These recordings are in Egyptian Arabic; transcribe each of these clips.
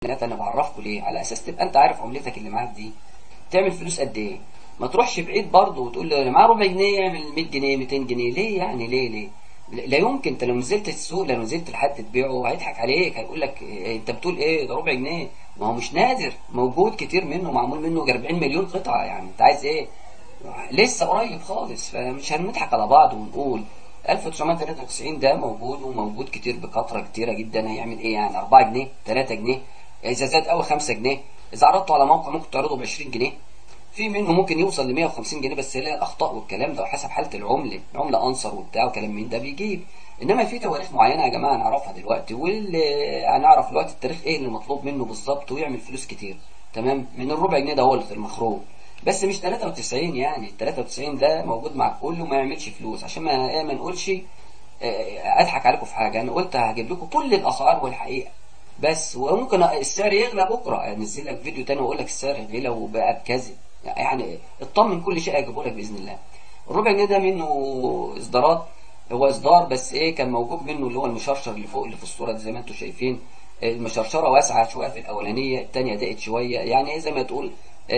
انا بعرفكم ليه على اساس تبقى انت عارف عملتك اللي معاك دي تعمل فلوس قد ايه ما تروحش بعيد برضه وتقول له انا معاه ربع جنيه يعمل 100 جنيه 200 جنيه ليه يعني ليه ليه لا يمكن انت لو نزلت السوق لو نزلت لحد تبيعه هيضحك عليك هيقول لك إيه انت بتقول ايه ده ربع جنيه ما هو مش نادر موجود كتير منه معمول منه 40 مليون قطعه يعني انت عايز ايه لسه قريب خالص فمش هنضحك على بعض ونقول 1993 ده موجود وموجود كتير بكثره كتيره جدا هيعمل ايه يعني 4 جنيه 3 جنيه اذا زاد قوي 5 جنيه اذا عرضته على موقع ممكن تعرضه ب 20 جنيه في منه ممكن يوصل ل 150 جنيه بس هي الاخطاء والكلام ده حسب حاله العمله العمله انصر وبتاع وكلام من ده بيجيب انما في تواريخ معينه يا جماعه نعرفها دلوقتي واللي هنعرف دلوقتي التاريخ ايه اللي مطلوب منه بالظبط ويعمل فلوس كتير تمام من الربع جنيه ده هو المخروج بس مش 93 يعني ال 93 ده موجود مع الكل وما يعملش فلوس عشان ما ايه ما نقولش اضحك عليكم في حاجه انا قلت هجيب لكم كل الاسعار والحقيقه بس وممكن السعر يغلى بكره انزل لك فيديو تاني واقول لك السعر غلى وبقى بكذا يعني اطمن كل شيء هجيبه لك باذن الله الربع جنيه ده منه اصدارات هو اصدار بس ايه كان موجود منه اللي هو المشرشر اللي فوق اللي في الصوره دي زي ما انتم شايفين المشرشره واسعه شويه في الاولانيه الثانيه ضاقت شويه يعني ايه زي ما تقول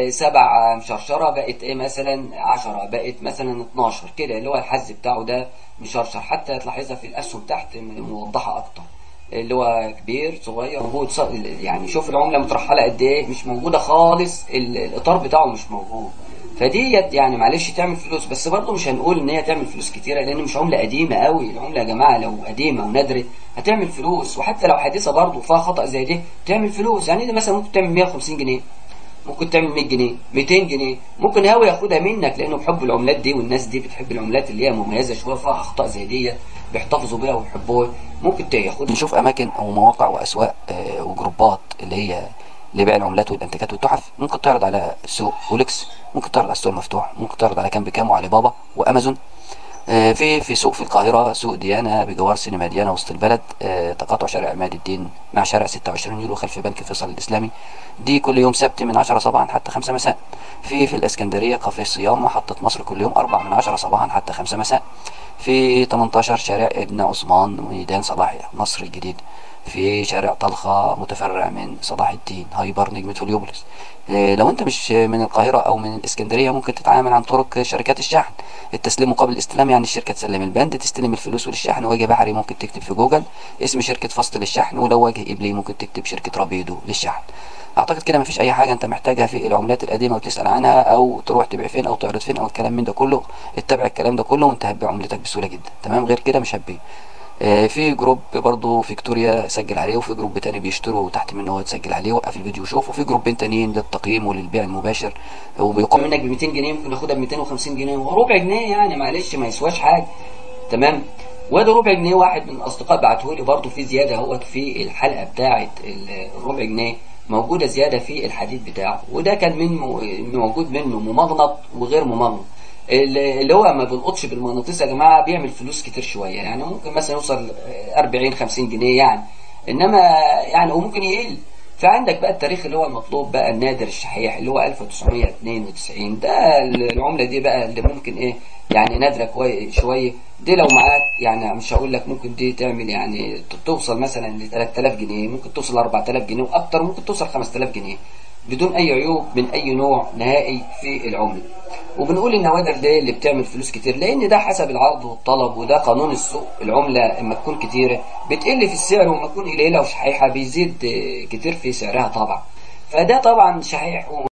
سبع مشرشره بقت ايه مثلا 10 بقت مثلا 12 كده اللي هو الحز بتاعه ده مشرشر حتى تلاحظها في الاسهم تحت موضحه اكتر اللي هو كبير صغير موجود يعني شوف العمله مترحله قد ايه مش موجوده خالص الاطار بتاعه مش موجود فدي يعني معلش تعمل فلوس بس برضه مش هنقول ان هي تعمل فلوس كتيره لان مش عمله قديمه قوي العمله يا جماعه لو قديمه ونادره هتعمل فلوس وحتى لو حديثه برضه فيها خطا زي دي تعمل فلوس يعني دي مثلا ممكن تعمل 150 جنيه ممكن تعمل 100 جنيه 200 جنيه ممكن هو ياخدها منك لانه بيحب العملات دي والناس دي بتحب العملات اللي هي مميزه شويه فيها اخطاء زي دي بيحتفظوا بيها ويحبوها ممكن تاخد نشوف اماكن او مواقع واسواق آه وجروبات اللي هي لبيع العملات والانتيكات والتحف ممكن تعرض على سوق اوليكس ممكن تعرض على السوق المفتوح ممكن تعرض على كام بكام وعلي بابا وامازون آه في في سوق في القاهره سوق ديانه بجوار سينما ديانه وسط البلد آه تقاطع شارع عماد الدين مع شارع 26 يوليو خلف بنك فيصل الاسلامي دي كل يوم سبت من 10 صباحا حتى 5 مساء في في الاسكندريه كافيه الصيام محطه مصر كل يوم 4 من 10 صباحا حتى 5 مساء في 18 شارع ابن عثمان ميدان صلاح مصر الجديد في شارع طلخة متفرع من صلاح الدين هايبر نجمة هوليوبوليس لو انت مش من القاهرة او من الاسكندرية ممكن تتعامل عن طرق شركات الشحن التسليم مقابل الاستلام يعني الشركة تسلم البند تستلم الفلوس والشحن وجه بحري ممكن تكتب في جوجل اسم شركة فصل للشحن ولو وجه إبلي ممكن تكتب شركة رابيدو للشحن اعتقد كده مفيش اي حاجه انت محتاجها في العملات القديمه وتسال عنها او تروح تبيع فين او تعرض فين او الكلام من ده كله اتبع الكلام ده كله وانت هتبيع عملتك بسهوله جدا تمام غير كده مش هتبيع آه في جروب برضو فيكتوريا سجل عليه وفي جروب تاني بيشتروا تحت منه هو تسجل عليه وقف الفيديو وشوف وفي جروبين تانيين للتقييم وللبيع المباشر وبيقوم منك ب 200 جنيه ممكن ناخدها ب 250 جنيه وربع جنيه يعني معلش ما يسواش حاجه تمام وده ربع جنيه واحد من الاصدقاء بعته لي برضه في زياده اهوت في الحلقه بتاعه الربع جنيه موجوده زياده في الحديد بتاعه وده كان من موجود منه ممغنط وغير ممغنط اللي هو ما بيلقطش بالمغناطيس يا جماعه بيعمل فلوس كتير شويه يعني ممكن مثلا يوصل 40 50 جنيه يعني انما يعني وممكن يقل فعندك بقى التاريخ اللي هو المطلوب بقى النادر الشحيح اللي هو 1992 ده العمله دي بقى اللي ممكن ايه يعني نادره كويس شويه دي لو معاك يعني مش هقول لك ممكن دي تعمل يعني توصل مثلا ل 3000 جنيه ممكن توصل ل 4000 جنيه واكتر ممكن توصل 5000 جنيه بدون اي عيوب من اي نوع نهائي في العمله وبنقول النوادر دي اللي بتعمل فلوس كتير لان ده حسب العرض والطلب وده قانون السوق العمله اما تكون كتيره بتقل في السعر وما تكون قليله وشحيحه بيزيد كتير في سعرها طبعا فده طبعا شحيح